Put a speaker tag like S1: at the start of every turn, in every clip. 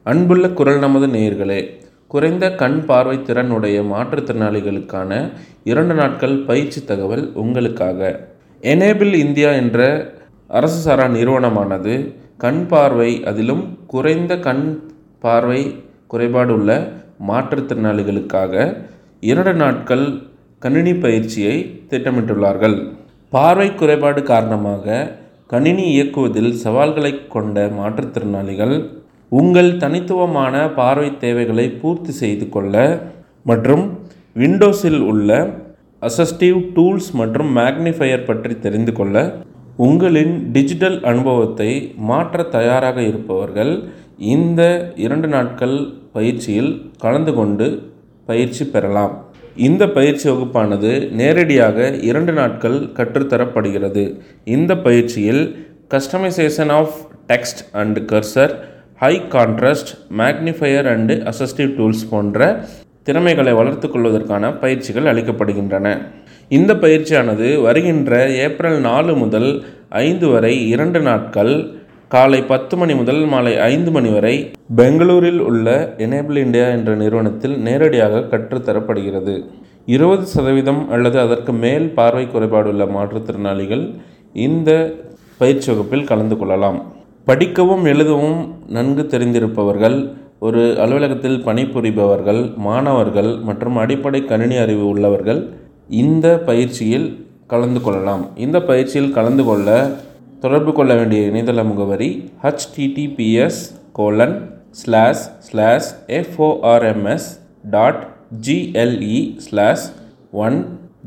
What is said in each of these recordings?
S1: அன்புள்ள குரல் நமது நேயர்களே குறைந்த கண் பார்வை திறன் உடைய மாற்றுத்திறனாளிகளுக்கான இரண்டு நாட்கள் பயிற்சி தகவல் உங்களுக்காக எனேபிள் இந்தியா என்ற அரசு சாரா நிறுவனமானது கண் பார்வை அதிலும் குறைந்த கண் பார்வை குறைபாடு உள்ள மாற்றுத்திறனாளிகளுக்காக இரண்டு நாட்கள் கணினி பயிற்சியை திட்டமிட்டுள்ளார்கள் பார்வை குறைபாடு காரணமாக கணினி இயக்குவதில் சவால்களை கொண்ட மாற்றுத்திறனாளிகள் உங்கள் தனித்துவமான பார்வை தேவைகளை பூர்த்தி செய்து கொள்ள மற்றும் விண்டோஸில் உள்ள அசஸ்டிவ் டூல்ஸ் மற்றும் மேக்னிஃபையர் பற்றி தெரிந்து கொள்ள உங்களின் டிஜிட்டல் அனுபவத்தை மாற்ற தயாராக இருப்பவர்கள் இந்த இரண்டு நாட்கள் பயிற்சியில் கலந்து கொண்டு பயிற்சி பெறலாம் இந்த பயிற்சி வகுப்பானது நேரடியாக இரண்டு நாட்கள் கற்றுத்தரப்படுகிறது இந்த பயிற்சியில் customisation of text and cursor high contrast magnifier and assistive tools போன்ற திறமைகளை வளர்த்து கொள்வதற்கான பயிற்சிகள் அளிக்கப்படுகின்றன இந்த பயிற்சியானது வருகின்ற ஏப்ரல் நாலு முதல் ஐந்து வரை இரண்டு நாட்கள் காலை பத்து மணி முதல் மாலை ஐந்து மணி வரை பெங்களூரில் உள்ள எனேபிள் இந்தியா என்ற நிறுவனத்தில் நேரடியாக கற்றுத்தரப்படுகிறது இருபது சதவீதம் அல்லது அதற்கு மேல் பார்வை குறைபாடுள்ள மாற்றுத்திறனாளிகள் இந்த பயிற்சி வகுப்பில் கலந்து கொள்ளலாம் படிக்கவும் எழுதவும் நன்கு தெரிந்திருப்பவர்கள் ஒரு அலுவலகத்தில் பணிபுரிபவர்கள் மாணவர்கள் மற்றும் அடிப்படை கணினி அறிவு உள்ளவர்கள் இந்த பயிற்சியில் கலந்து கொள்ளலாம் இந்த பயிற்சியில் கலந்து கொள்ள தொடர்பு கொள்ள வேண்டிய இணையதள முகவரி HTTPS colon slash slash FORMS dot GLE slash one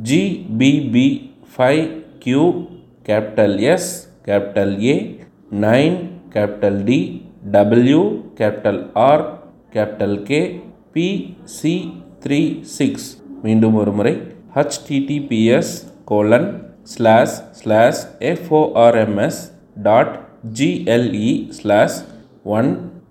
S1: GBP five Q capital S capital A nine capital D W capital R capital K B C three six மீண்டும் ஒரு முறை HTTPS colon slash slash FORMS dot GLE slash one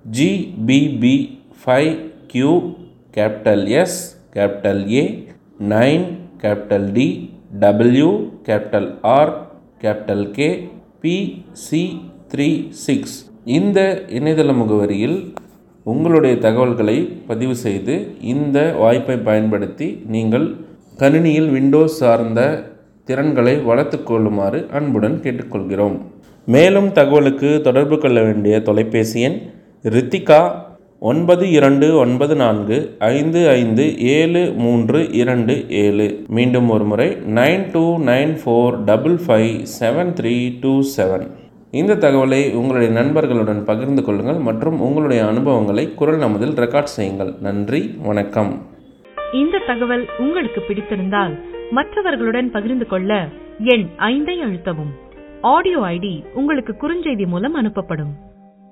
S1: GBP five Q capital S capital A nine capital D W capital R capital K B C three six இந்த இணையதள முகவரியில் உங்களுடைய தகவல்களை பதிவு செய்து இந்த வாய்ப்பை பயன்படுத்தி நீங்கள் கணினியில் விண்டோஸ் சார்ந்த திறன்களை வளர்த்து கொள்ளுமாறு அன்புடன் கேட்டுக்கொள்கிறோம் மேலும் தகவலுக்கு தொடர்பு கொள்ள வேண்டிய தொலைபேசி எண் ரித்திகா ஒன்பது இரண்டு ஒன்பது நான்கு ஐந்து ஐந்து ஏழு மூன்று இரண்டு ஏழு மீண்டும் ஒரு முறை nine two nine four double five seven three two seven இந்த தகவலை உங்களுடைய நண்பர்களுடன் பகிர்ந்து கொள்ளுங்கள் மற்றும் உங்களுடைய அனுபவங்களை குரல் நமதில் ரெக்கார்ட் செய்யுங்கள் நன்றி வணக்கம்
S2: இந்த தகவல் உங்களுக்கு பிடித்திருந்தால் மற்றவர்களுடன் பகிர்ந்து கொள்ள எண் ஐந்தை அழுத்தவும் ஆடியோ ஐடி உங்களுக்கு குறுஞ்செய்தி மூலம் அனுப்பப்படும்